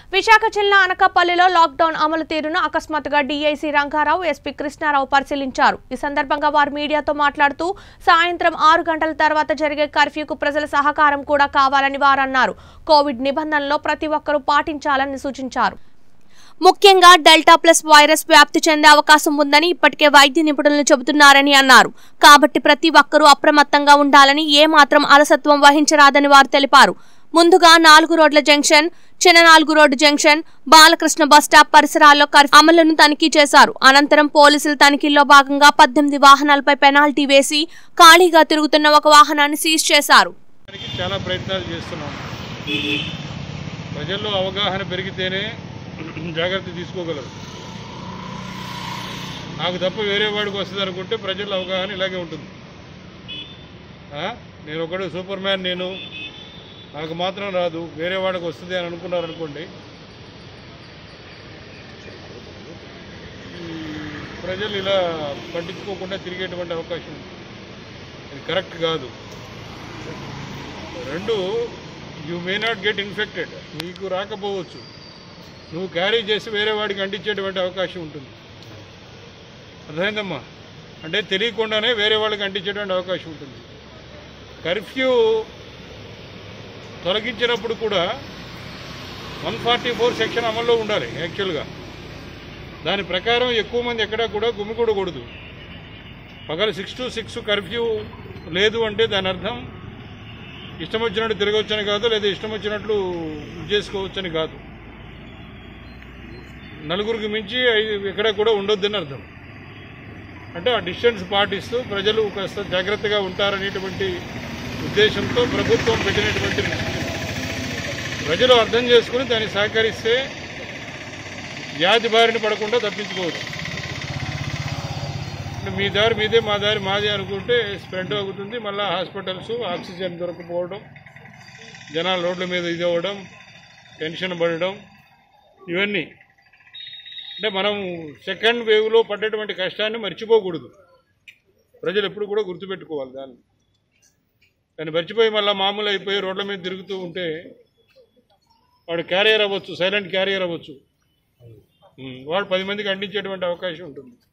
విశాఖ జిల్లా అనకాపల్లిలో లాక్డౌన్ అమలు తీరును అకస్మాత్తుగా డీఐసీ రంగారావు ఎస్పీ కృష్ణారావు పరిశీలించారు ఈ సందర్భంగా వారు మీడియాతో మాట్లాడుతూ సాయంత్రం ఆరు గంటల తర్వాత జరిగే కర్ఫ్యూకు ప్రజల సహకారం కూడా కావాలని వారు అన్నారు కోవిడ్ నిబంధనల్లో ప్రతి ఒక్కరూ పాటించాలని సూచించారు ముఖ్యంగా డెల్టా ప్లస్ వైరస్ వ్యాప్తి చెందే అవకాశం ఉందని ఇప్పటికే వైద్య నిపుణులు చెబుతున్నారని అన్నారు కాబట్టి ప్రతి ఒక్కరూ అప్రమత్తంగా ఉండాలని ఏ మాత్రం అలసత్వం వహించరాదని వారు తెలిపారు ముందుగా నాలుగు రోడ్ల జంక్షన్ చిన్న నాలుగు road junction Balakrishna bus stop పరిసరాల్లో కర్ఫ్యూ అమలును తనిఖీ చేశారు అనంతరం పోలీసుల తనిఖీల్లో భాగంగా పద్దెనిమిది వాహనాలపై పెనాల్టీ వేసి ఖాళీగా తిరుగుతున్న ఒక వాహనాన్ని సీజ్ చేశారు దానికి చాలా ప్రయత్నాలు చేస్తున్నాం ప్రజల్లో అవగాహన పెరిగితేనే జాగ్రత్త తీసుకోగలరు నాకు తప్ప వేరే వాడికి వస్తుంది అనుకుంటే ప్రజల అవగాహన ఇలాగే ఉంటుంది ఆ? నేను ఒకడు సూపర్ మ్యాన్ నేను నాకు మాత్రం రాదు వేరే వాడికి వస్తుంది అని అనుకున్నారనుకోండి ఈ ప్రజలు ఇలా పట్టించుకోకుండా తిరిగేటువంటి అవకాశం ఉంది ఇది కరెక్ట్ కాదు రెండు you may not get infected నీకు రాకపోవచ్చు నువ్వు క్యారీ చేసి వేరే వాడికి అంటించేటువంటి అవకాశం ఉంటుంది అర్థమైందమ్మా అంటే తెలియకుండానే వేరే వాళ్ళకి అంటించేటువంటి అవకాశం ఉంటుంది కర్ఫ్యూ తొలగించినప్పుడు కూడా వన్ ఫార్టీ ఫోర్ సెక్షన్ అమల్లో ఉండాలి యాక్చువల్గా దాని ప్రకారం ఎక్కువ మంది ఎక్కడా కూడా గుమికూడకూడదు పగలు సిక్స్ టు సిక్స్ కర్ఫ్యూ లేదు అంటే దాని అర్థం ఇష్టం వచ్చినట్టు తిరగవచ్చని కాదు లేదా ఇష్టం వచ్చినట్లు ఇది చేసుకోవచ్చని కాదు నలుగురికి మించి ఐదు- ఎక్కడ కూడా ఉండొద్దని అర్థం అంటే ఆ డిస్టెన్స్ పాటిస్తూ ప్రజలు కాస్త జాగ్రత్తగా ఉంటారనేటువంటి ఉద్దేశంతో ప్రభుత్వం పెట్టినటువంటి రిస్ట్రిక్షన్ ప్రజలు అర్థం చేసుకుని దాన్ని సహకరిస్తే వ్యాధి బారిన పడకుండా తప్పించుకోవచ్చు అంటే మీ దారి మీదే మా దారి మాదే అనుకుంటే స్ప్రెడ్ అవుతుంది మళ్ళీ హాస్పిటల్స్ ఆక్సిజన్ దొరకపోవడం జనాలు రోడ్ల మీద ఇది అవ్వడం టెన్షన్ పడడం ఇవన్నీ అంటే మనం సెకండ్ వేవ్లో పడ్డటువంటి కష్టాన్ని మర్చిపోకూడదు ప్రజలు ఎప్పుడు కూడా గుర్తుపెట్టుకోవాలి దాన్ని దాన్ని మర్చిపోయి మళ్ళీ మామూలు అయిపోయి రోడ్ల మీద తిరుగుతూ ఉంటే వాడు క్యారియర్ అవ్వచ్చు సైలెంట్ క్యారియర్ అవ్వచ్చు ఉమ్, వాడు పది మందికి అందించేటువంటి అవకాశం ఉంటుంది